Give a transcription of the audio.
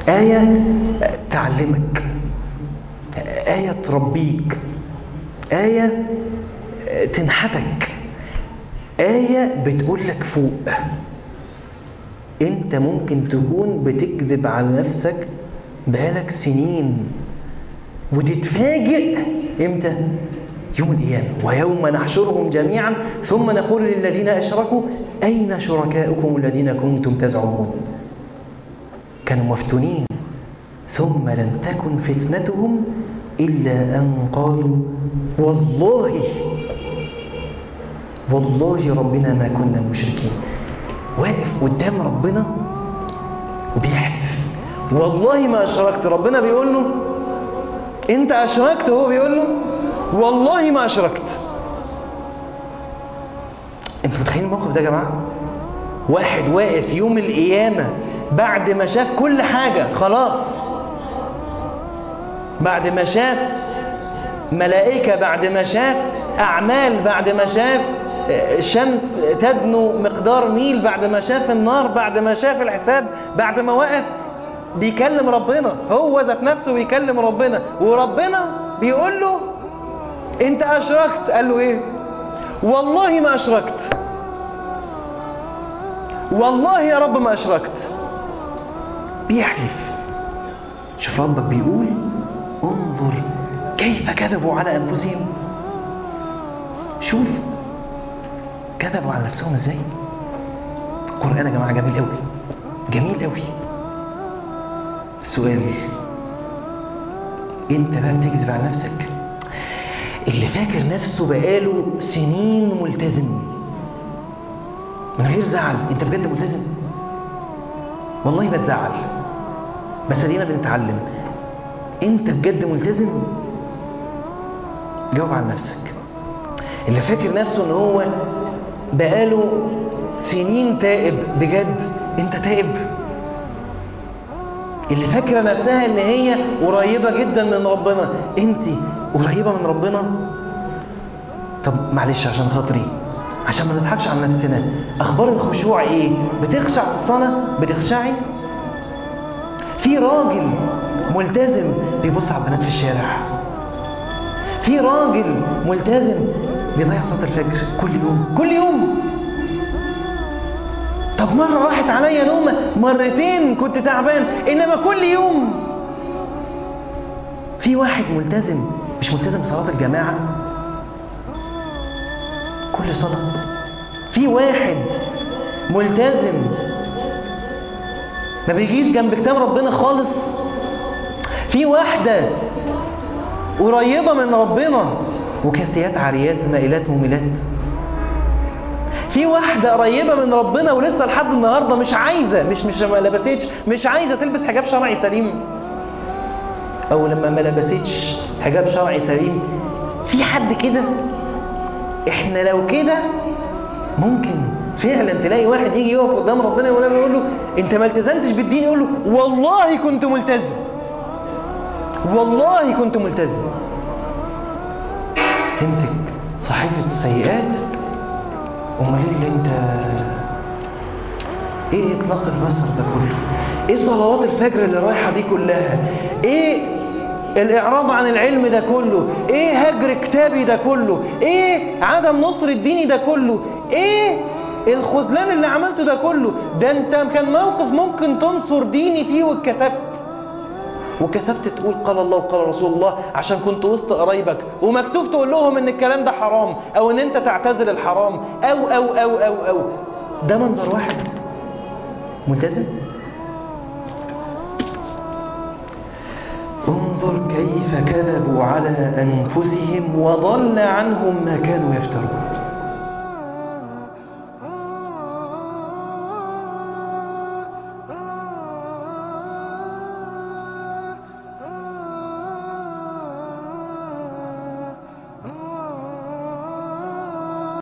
آية تعلمك آية تربيك آية تنحتك آية بتقول لك فوق انت ممكن تكون بتكذب على نفسك بقالك سنين وتتفاجئ امتى يوم القيامة ويوم نحشرهم جميعا ثم نقول للذين أشركوا أين شركاؤكم الذين كنتم تزعمون كانوا مفتونين ثم لم تكن فتنتهم إلا أن قالوا والله والله ربنا ما كنا مشركين واقف قدام ربنا وبيحلف والله ما أشركت ربنا بيقول له أنت أشركت وهو بيقول له والله ما أشركت أنتوا متخيلين الموقف ده يا جماعة واحد واقف يوم القيامة بعد ما شاف كل حاجة خلاص بعد ما شاف ملائكة بعد ما شاف أعمال بعد ما شاف الشمس تدنو مقدار ميل بعد ما شاف النار بعد ما شاف الحساب بعد ما وقف بيكلم ربنا هو ذات نفسه بيكلم ربنا وربنا بيقول له انت اشركت قال له ايه والله ما اشركت والله يا رب ما اشركت بيحلف شوف ربك بيقول انظر كيف كذبوا على انفسهم شوف كذبوا على نفسهم ازاي القرآن يا جماعة جميل قوي جميل قوي السؤال انت بقى بتكذب على نفسك اللي فاكر نفسه بقاله سنين ملتزم من غير زعل انت بجد ملتزم والله ما تزعل بس ادينا بنتعلم انت بجد ملتزم جاوب عن نفسك اللي فاكر نفسه ان هو بقاله سنين تائب بجد انت تائب اللي فاكره نفسها ان هي قريبه جدا من ربنا انت قريبه من ربنا طب معلش عشان خاطري عشان ما نضحكش على نفسنا اخبار الخشوع ايه بتخشع في الصلاه بتخشعي في راجل ملتزم بيبص على البنات في الشارع في راجل ملتزم بيضيع صلاه الفجر كل يوم كل يوم طب مرة راحت عليا نومة مرتين كنت تعبان إنما كل يوم في واحد ملتزم مش ملتزم بصلاة الجماعة كل صلاة في واحد ملتزم ما بيجيش جنب كتاب ربنا خالص في واحدة قريبة من ربنا وكاسيات عاريات مائلات مميلات في واحدة قريبة من ربنا ولسه لحد النهاردة مش عايزة مش مش ما لبستش مش عايزة تلبس حجاب شرعي سليم أو لما ما لبستش حجاب شرعي سليم في حد كده احنا لو كده ممكن فعلا تلاقي واحد يجي يقف قدام ربنا يقول له انت ما التزمتش بالدين يقول له والله كنت ملتزم والله كنت ملتزم تمسك صحيفة السيئات امال ايه اللي انت ايه اطلاق البصر ده كله ايه صلوات الفجر اللي رايحه دي كلها ايه الاعراض عن العلم ده كله ايه هجر كتابي ده كله ايه عدم نصر الديني ده كله ايه الخذلان اللي عملته ده كله ده انت كان موقف ممكن تنصر ديني فيه واتكسفت وكسفت تقول قال الله وقال رسول الله عشان كنت وسط قرايبك ومكسوف تقول لهم ان الكلام ده حرام او ان انت تعتزل الحرام او او او او او ده منظر واحد ملتزم انظر كيف كذبوا على انفسهم وضل عنهم ما كانوا يفترون